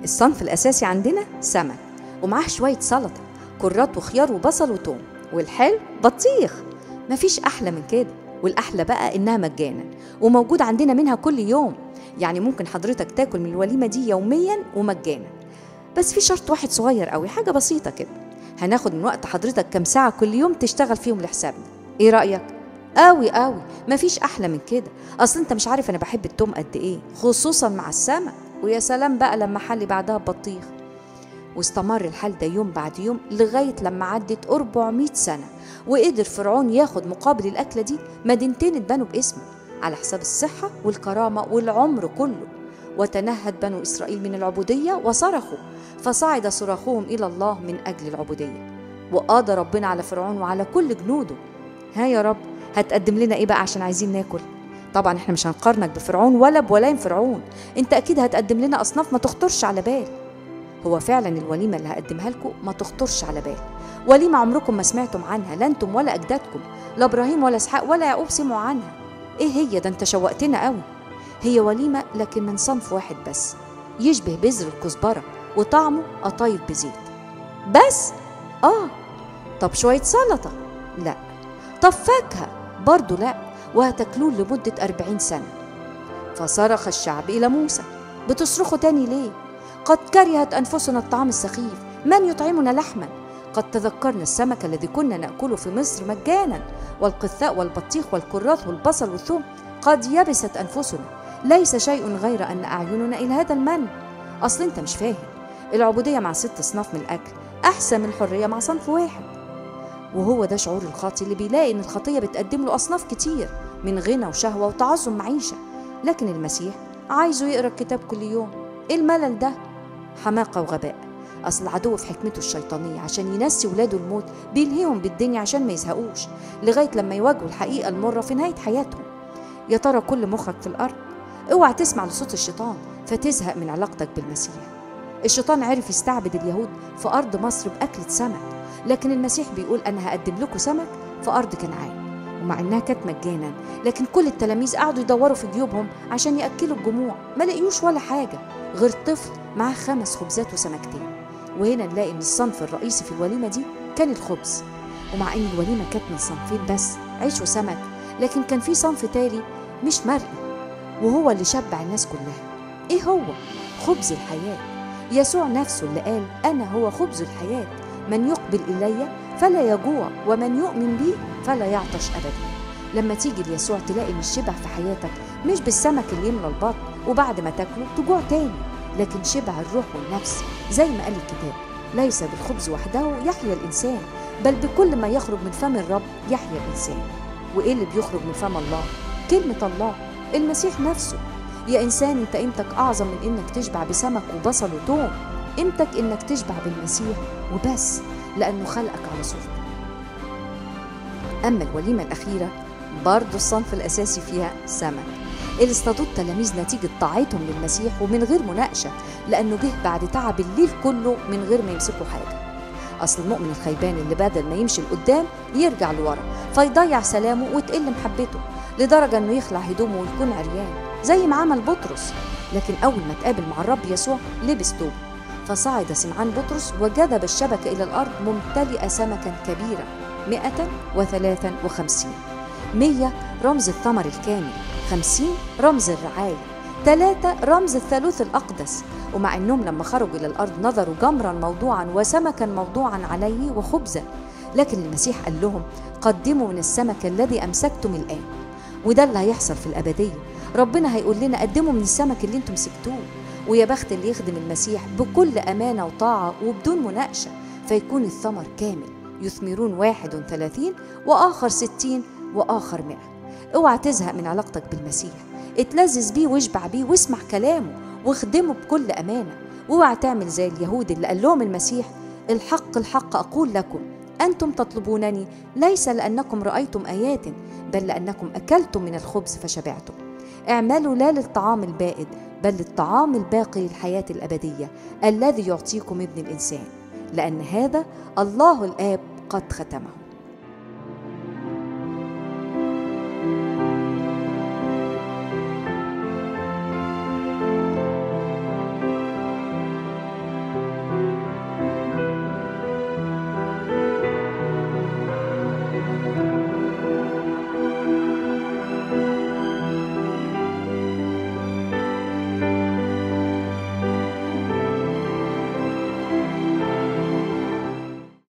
الصنف الأساسي عندنا سمك ومعاه شوية سلطة كرات وخيار وبصل وتوم والحلو بطيخ مفيش أحلى من كده والأحلى بقى إنها مجانا وموجود عندنا منها كل يوم يعني ممكن حضرتك تاكل من الوليمة دي يوميا ومجانا بس في شرط واحد صغير قوي حاجة بسيطة كده هناخد من وقت حضرتك كام ساعة كل يوم تشتغل فيهم لحسابنا ايه رأيك؟ قوي قوي مفيش أحلى من كده أصل أنت مش عارف أنا بحب التوم قد إيه خصوصا مع السمك ويا سلام بقى لما حلي بعدها ببطيخ واستمر الحال ده يوم بعد يوم لغاية لما عدت 400 سنة وقدر فرعون ياخد مقابل الأكلة دي مدينتين اتبنوا باسمه على حساب الصحة والكرامة والعمر كله وتنهد بنو إسرائيل من العبودية وصرخوا فصعد صراخهم إلى الله من أجل العبودية وقضى ربنا على فرعون وعلى كل جنوده ها يا رب هتقدم لنا إيه بقى عشان عايزين ناكل طبعا احنا مش هنقارنك بفرعون ولا بولايم فرعون انت اكيد هتقدم لنا اصناف ما تخطرش على بال هو فعلا الوليمه اللي هقدمها لكم ما تخطرش على بال وليمه عمركم ما سمعتم عنها لا انتم ولا اجدادكم لا ابراهيم ولا اسحاق ولا يعقوب سمعوا عنها ايه هي ده انت شوقتنا قوي هي وليمه لكن من صنف واحد بس يشبه بذر الكزبره وطعمه قطايف بزيت بس اه طب شويه سلطه لا طب فاكهه برضو لا وهتاكلوه لمدة أربعين سنة فصرخ الشعب إلى موسى بتصرخوا تاني ليه؟ قد كرهت أنفسنا الطعام السخيف من يطعمنا لحما؟ قد تذكرنا السمك الذي كنا نأكله في مصر مجانا والقثاء والبطيخ والكراث والبصل والثوم قد يبست أنفسنا ليس شيء غير أن أعيننا إلى هذا المن أصل أنت مش فاهم العبودية مع ست أصناف من الأكل أحسن من الحرية مع صنف واحد وهو ده شعور الخاطي اللي بيلاقي ان الخطيه بتقدم له اصناف كتير من غنى وشهوه وتعظم معيشه لكن المسيح عايزه يقرا الكتاب كل يوم ايه الملل ده حماقه وغباء اصل العدو في حكمته الشيطانيه عشان ينسي ولاده الموت بيلهيهم بالدنيا عشان ما يزهقوش لغايه لما يواجهوا الحقيقه المره في نهايه حياتهم يا ترى كل مخك في الارض اوعى تسمع لصوت الشيطان فتزهق من علاقتك بالمسيح الشيطان عرف يستعبد اليهود في ارض مصر باكله سمك لكن المسيح بيقول أنا هقدم لكم سمك في أرض كنعان ومع إنها كانت مجانا لكن كل التلاميذ قعدوا يدوروا في جيوبهم عشان يأكلوا الجموع ما لقيوش ولا حاجة غير طفل معاه خمس خبزات وسمكتين وهنا نلاقي إن الصنف الرئيسي في الوليمة دي كان الخبز ومع إن الوليمة كانت من صنفين بس عيش وسمك لكن كان في صنف تاني مش مرئي وهو اللي شبع الناس كلها إيه هو؟ خبز الحياة يسوع نفسه اللي قال أنا هو خبز الحياة من يقبل إلي فلا يجوع ومن يؤمن بي فلا يعطش أبدا لما تيجي ليسوع تلاقي ان الشبع في حياتك مش بالسمك اللي يملى البطن وبعد ما تاكله تجوع تاني لكن شبع الروح والنفس زي ما قال الكتاب ليس بالخبز وحده يحيا الإنسان بل بكل ما يخرج من فم الرب يحيا الإنسان وإيه اللي بيخرج من فم الله؟ كلمة الله المسيح نفسه يا إنسان أنت قيمتك أعظم من إنك تشبع بسمك وبصل وتوم قيمتك إنك تشبع بالمسيح وبس لأنه خلقك على صورته أما الوليمة الأخيرة برضه الصنف الأساسي فيها سمك اللي اصطادوه التلاميذ نتيجة طاعتهم للمسيح ومن غير مناقشة لأنه جه بعد تعب الليل كله من غير ما يمسكوا حاجة أصل المؤمن الخيبان اللي بدل ما يمشي لقدام يرجع لورا فيضيع سلامه وتقل محبته لدرجة إنه يخلع هدومه ويكون عريان زي ما عمل بطرس لكن أول ما تقابل مع الرب يسوع لبس توبه فصعد سمعان بطرس وجذب الشبكة إلى الأرض ممتلئة سمكا كبيرا مئة وثلاثا وخمسين مية رمز الثمر الكامل خمسين رمز الرعاية ثلاثة رمز الثالوث الأقدس ومع أنهم لما خرجوا إلى الأرض نظروا جمرا موضوعا وسمكا موضوعا عليه وخبزا لكن المسيح قال لهم قدموا من السمك الذي أمسكتم الآن وده اللي هيحصل في الأبدية ربنا هيقول لنا قدموا من السمك اللي انتم مسكتوه ويا بخت اللي يخدم المسيح بكل أمانة وطاعة وبدون مناقشة فيكون الثمر كامل يثمرون واحد وثلاثين وآخر ستين وآخر مئة اوعى تزهق من علاقتك بالمسيح اتلذذ بيه واشبع بيه واسمع كلامه واخدمه بكل أمانة واوعى تعمل زي اليهود اللي قال لهم المسيح الحق الحق أقول لكم أنتم تطلبونني ليس لأنكم رأيتم آيات بل لأنكم أكلتم من الخبز فشبعتم اعملوا لا للطعام البائد بل للطعام الباقي للحياة الأبدية الذي يعطيكم ابن الإنسان لأن هذا الله الآب قد ختمه